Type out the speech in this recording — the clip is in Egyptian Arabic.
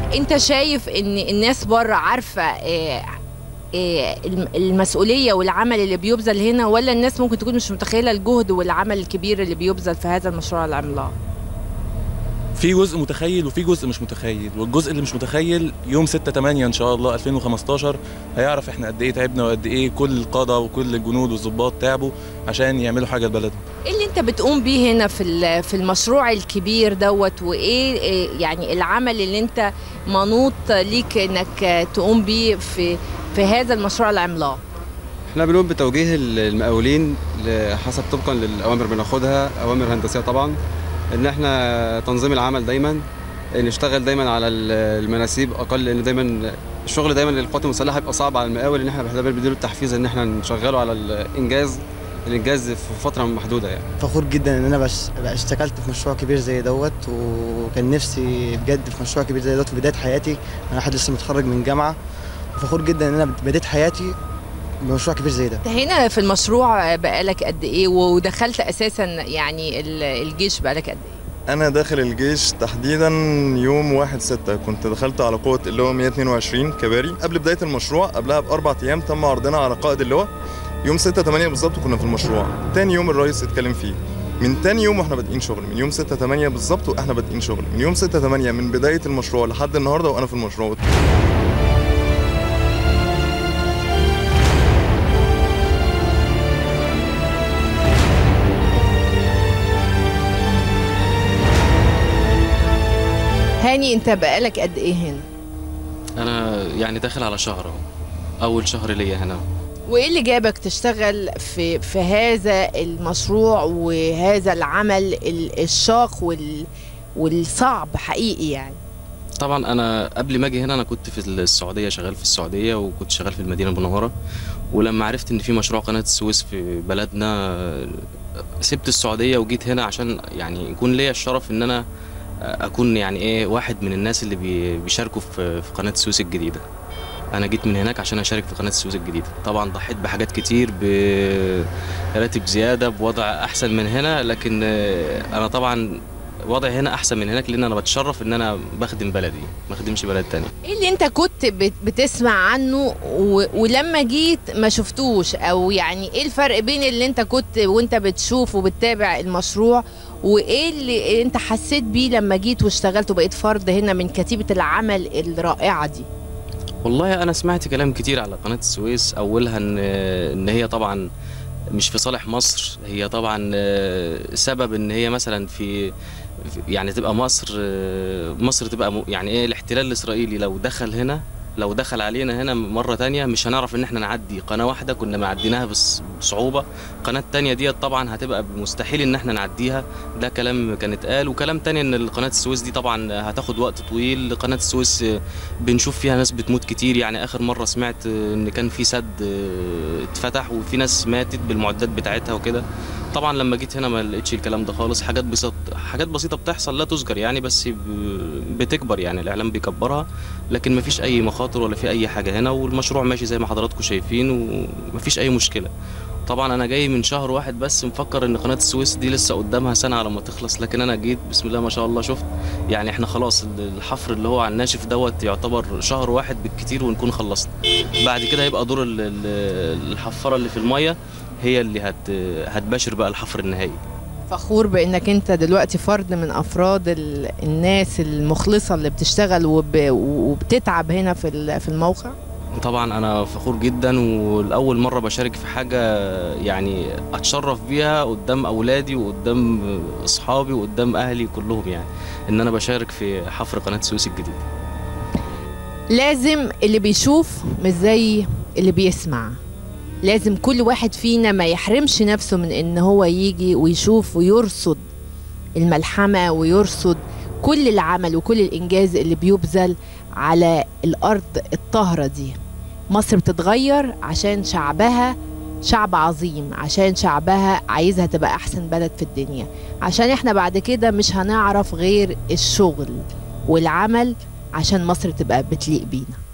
انت شايف ان الناس بره عارفه آه، آه، الم- المسؤوليه والعمل اللي بيبذل هنا ولا الناس ممكن تكون مش متخيله الجهد والعمل الكبير اللي بيبذل في هذا المشروع العملاق في جزء متخيل وفي جزء مش متخيل والجزء اللي مش متخيل يوم 6 8 ان شاء الله 2015 هيعرف احنا قد ايه تعبنا وقد ايه كل القاده وكل الجنود والضباط تعبوا عشان يعملوا حاجه لبلدهم ايه اللي انت بتقوم بيه هنا في ال- في المشروع الكبير دوت وايه إيه يعني العمل اللي انت منوط ليك انك تقوم بيه في في هذا المشروع العملاق احنا بنقوم بتوجيه المقاولين ل- حسب طبقا للاوامر بناخدها اوامر هندسيه طبعا ان احنا تنظيم العمل دايما نشتغل دايما على ال- المناسيب اقل لان دايما الشغل دايما للقوات المسلحه بيبقى صعب على المقاول ان احنا بنعتبر بنديله التحفيز ان احنا نشغله على الانجاز الانجاز في فتره محدوده يعني فخور جدا ان انا بش... بقى اشتغلت في مشروع كبير زي دوت وكان نفسي بجد في مشروع كبير زي دوت في بدايه حياتي انا واحد لسه متخرج من جامعه وفخور جدا ان انا بديت حياتي بمشروع كبير زي ده انت هنا في المشروع بقالك قد ايه ودخلت اساسا يعني ال- الجيش بقالك قد ايه انا داخل الجيش تحديدا يوم 1 6 كنت دخلت على قوه اللواء 122 كباري قبل بدايه المشروع قبلها باربع ايام تم عرضنا على قائد اللواء يوم 6 8 بالظبط كنا في المشروع تاني يوم الرئيس اتكلم فيه من تاني يوم واحنا بادئين شغل من يوم 6 8 بالظبط واحنا بادئين شغل من يوم 6 8 من بدايه المشروع لحد النهارده وانا في المشروع هاني انت بقالك قد ايه هنا انا يعني داخل على شهر اهو اول شهر ليا هنا وايه اللي جابك تشتغل في في هذا المشروع وهذا العمل ال- الشاق وال والصعب حقيقي يعني طبعا انا قبل ما اجي هنا انا كنت في السعوديه شغال في السعوديه وكنت شغال في المدينه المنوره ولما عرفت ان في مشروع قناه السويس في بلدنا سبت السعوديه وجيت هنا عشان يعني يكون ليا الشرف ان انا اكون يعني ايه واحد من الناس اللي بي- بيشاركوا في في قناه السويس الجديده انا جيت من هناك عشان اشارك في قناه السويس الجديده طبعا ضحيت بحاجات كتير براتب زياده بوضع احسن من هنا لكن آه، انا طبعا وضعي هنا احسن من هناك لان انا بتشرف ان انا بخدم بلدي ما اخدمش بلد تاني ايه اللي انت كنت بت- بتسمع عنه و... ولما جيت ما شفتوش او يعني ايه الفرق بين اللي انت كنت وانت بتشوف وبتتابع المشروع وايه اللي انت حسيت بيه لما جيت واشتغلت وبقيت فرد هنا من كتيبة العمل الرائعة دي والله انا سمعت كلام كتير على قناه السويس اولها ان ان هي طبعا مش في صالح مصر هي طبعا آه، سبب ان هي مثلا في في- يعني تبقى مصر آه، مصر تبقى م- يعني ايه الاحتلال الاسرائيلي لو دخل هنا لو دخل علينا هنا مرة تانية مش هنعرف ان احنا نعدي قناة واحدة كنا معديناها بس- بصعوبة قناة تانية ديت طبعا هتبقى مستحيل ان احنا نعديها ده كلام كان اتقال وكلام تاني ان قناة السويس دي طبعا هتاخد وقت طويل قناة السويس آه، بنشوف فيها ناس بتموت كتير يعني اخر مرة سمعت آه، ان كان في سد آه، اتفتح وفي ناس ماتت بالمعدات بتاعتها وكده طبعا لما جيت هنا ما لقيتش الكلام ده خالص حاجات بسيطة حاجات بسيطة بتحصل لا تذكر يعني بس ب- بتكبر يعني الاعلام بيكبرها لكن ما فيش اي مخاطر ولا في اي حاجة هنا والمشروع ماشي زي ما حضراتكم شايفين وما فيش اي مشكلة طبعا انا جاي من شهر واحد بس مفكر ان قناه السويس دي لسه قدامها سنه على ما تخلص لكن انا جيت بسم الله ما شاء الله شفت يعني احنا خلاص الحفر اللي هو على الناشف دوت يعتبر شهر واحد بالكتير ونكون خلصنا بعد كده هيبقى دور ال- ال- الحفاره اللي في الميه هي اللي هت هتباشر بقى الحفر النهائي فخور بانك انت دلوقتي فرد من افراد ال- الناس المخلصة اللي بتشتغل وب... وبتتعب هنا في ال- في الموقع طبعا انا فخور جدا والاول مره بشارك في حاجه يعني اتشرف بيها قدام اولادي وقدام اصحابي وقدام اهلي كلهم يعني ان انا بشارك في حفر قناه السويس الجديد لازم اللي بيشوف مش زي اللي بيسمع لازم كل واحد فينا ما يحرمش نفسه من ان هو يجي ويشوف ويرصد الملحمة ويرصد كل العمل وكل الانجاز اللي بيبذل على الارض الطاهرة دي مصر بتتغير عشان شعبها شعب عظيم عشان شعبها عايزها تبقى احسن بلد في الدنيا عشان احنا بعد كده مش هنعرف غير الشغل والعمل عشان مصر تبقى بتليق بينا